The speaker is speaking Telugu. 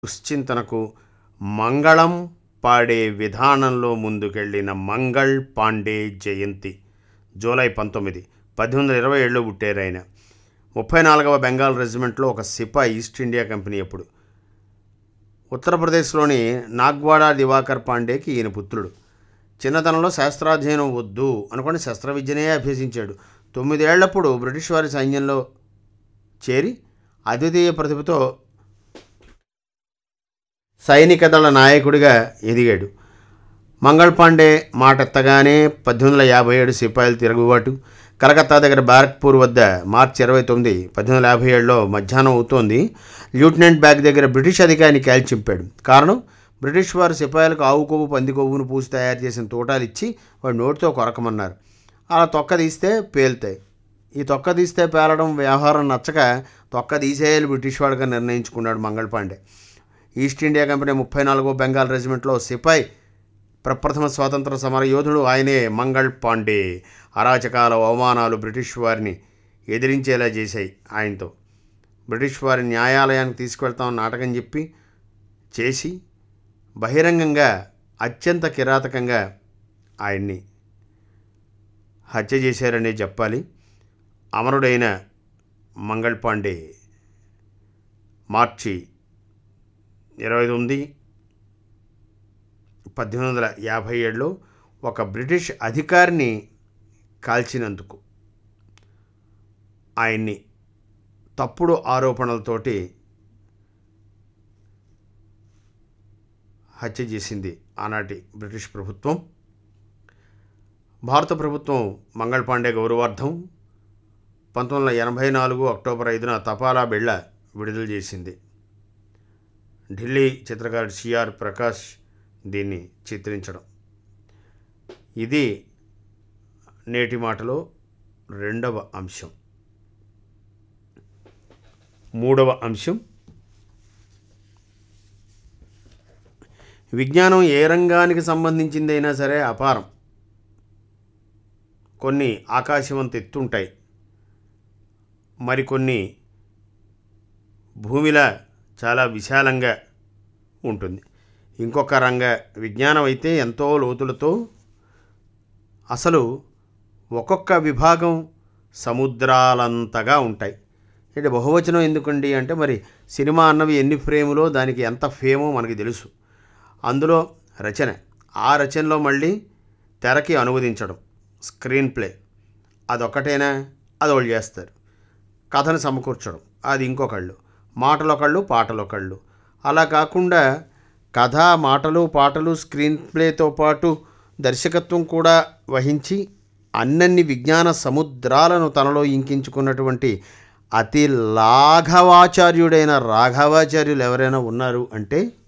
దుశ్చింతనకు మంగళం పాడే విధానంలో ముందుకెళ్లిన మంగళ్ పాండే జయంతి జూలై పంతొమ్మిది పద్దెనిమిది వందల ఇరవై ఏడులో పుట్టారు ఆయన ముప్పై నాలుగవ బెంగాల్ రెజిమెంట్లో ఒక సిపాయి ఈస్ట్ ఇండియా కంపెనీ అప్పుడు ఉత్తరప్రదేశ్లోని నాగ్వాడా దివాకర్ పాండేకి ఈయన పుత్రుడు చిన్నతనంలో శాస్త్రాధ్యయనం వద్దు అనుకుని శస్త్ర విద్యనే అభ్యసించాడు తొమ్మిదేళ్లప్పుడు బ్రిటిష్ వారి సైన్యంలో చేరి అద్వితీయ ప్రతిభతో సైనిక దళ నాయకుడిగా ఎదిగాడు మంగళ్ పాండే మాట ఎత్తగానే పద్దెనిమిది వందల యాభై ఏడు సిపాయిలు తిరుగుబాటు కలకత్తా దగ్గర బారక్పూర్ వద్ద మార్చి ఇరవై తొమ్మిది పద్దెనిమిది వందల యాభై ఏడులో మధ్యాహ్నం అవుతోంది ల్యూటినెంట్ బ్యాగ్ దగ్గర బ్రిటిష్ అధికారిని కాల్చింపాడు కారణం బ్రిటిష్ వారు సిపాయిలకు ఆవు కొవ్వు పంది కొవ్వును పూసి తయారు చేసిన తోటాలు ఇచ్చి వాడు నోటితో కొరకమన్నారు అలా తొక్క తీస్తే పేలుతాయి ఈ తొక్క తీస్తే పేలడం వ్యవహారం నచ్చక తొక్క తీసేయాలి బ్రిటిష్ వాడుగా నిర్ణయించుకున్నాడు Mangal Pandey East India Company ముప్పై నాలుగో బెంగాల్ రెజిమెంట్లో సిపాయి ప్రప్రథమ స్వాతంత్ర సమర యోధుడు ఆయనే మంగళ్ పాండే అరాచకాల అవమానాలు బ్రిటిష్ వారిని ఎదిరించేలా చేశాయి ఆయనతో బ్రిటిష్ వారి న్యాయాలయానికి తీసుకెళ్తామని నాటకం చెప్పి చేసి బహిరంగంగా అత్యంత కిరాతకంగా ఆయన్ని హత్య చేశారనే చెప్పాలి అమరుడైన మంగళ్ పాండే మార్చి ఇరవై తొమ్మిది పద్దెనిమిది వందల యాభై ఏడులో ఒక బ్రిటిష్ అధికారిని కాల్చినందుకు ఆయన్ని తప్పుడు ఆరోపణలతోటి హత్య చేసింది ఆనాటి బ్రిటిష్ ప్రభుత్వం భారత ప్రభుత్వం మంగళ్ పాండే గౌరవార్థం పంతొమ్మిది వందల ఎనభై నాలుగు అక్టోబర్ ఐదున తపాలా బిళ్ళ విడుదల చేసింది ఢిల్లీ చిత్రకారుడు సిఆర్ ప్రకాష్ దీన్ని చిత్రించడం ఇది నేటి మాటలో రెండవ అంశం మూడవ అంశం విజ్ఞానం ఏ రంగానికి సంబంధించిందైనా సరే అపారం కొన్ని ఆకాశవంత ఎత్తుంటాయి మరికొన్ని భూమిలా చాలా విశాలంగా ఉంటుంది ఇంకొక రంగ విజ్ఞానం అయితే ఎంతో లోతులతో అసలు ఒక్కొక్క విభాగం సముద్రాలంతగా ఉంటాయి అంటే బహువచనం ఎందుకండి అంటే మరి సినిమా అన్నవి ఎన్ని ఫ్రేములో దానికి ఎంత ఫేమో మనకి తెలుసు అందులో రచన ఆ రచనలో మళ్ళీ తెరకి అనువదించడం స్క్రీన్ ప్లే అదొక్కటేనా అది వాళ్ళు చేస్తారు కథను సమకూర్చడం అది ఇంకొకళ్ళు మాటలొకళ్ళు పాటలొకళ్ళు అలా కాకుండా కథ మాటలు పాటలు స్క్రీన్ ప్లేతో పాటు దర్శకత్వం కూడా వహించి అన్నన్ని విజ్ఞాన సముద్రాలను తనలో ఇంకించుకున్నటువంటి అతి లాఘవాచార్యుడైన రాఘవాచార్యులు ఎవరైనా ఉన్నారు అంటే